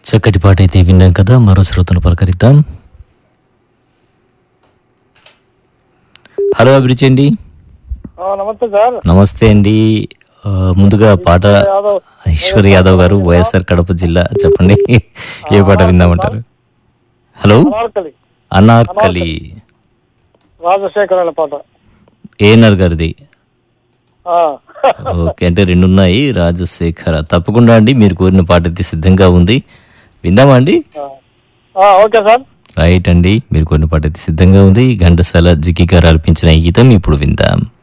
చక్కటి పాట అయితే విన్నాం కదా మరో శ్రోతను పలకరిద్దాం హలో అభిరుచి అండి ఆ, నమస్తే సార్ నమస్తే అండి ఆ, ముందుగా పాట యాదవ్ ఈశ్వర్ యాదవ్ గారు వైఎస్ఆర్ కడప జిల్లా చెప్పండి ఏ పాట విందామంటారు హలో అనార్కలి అనార్కలి రాజశేఖర్ అనే పాట ఏఎన్ఆర్ గారిది ఆ, ఓకే అంటే రెండు ఉన్నాయి రాజశేఖర తప్పకుండా అండి మీరు కోరిన పాట అయితే సిద్ధంగా ఉంది విందామా అండి ఆ. ఆ, ఓకే సార్ రైట్ అండి మీరు కోరిన పాట అయితే సిద్ధంగా ఉంది ఘంటసాల జికి గారు అర్పించిన ఈ గీతం ఇప్పుడు విందాం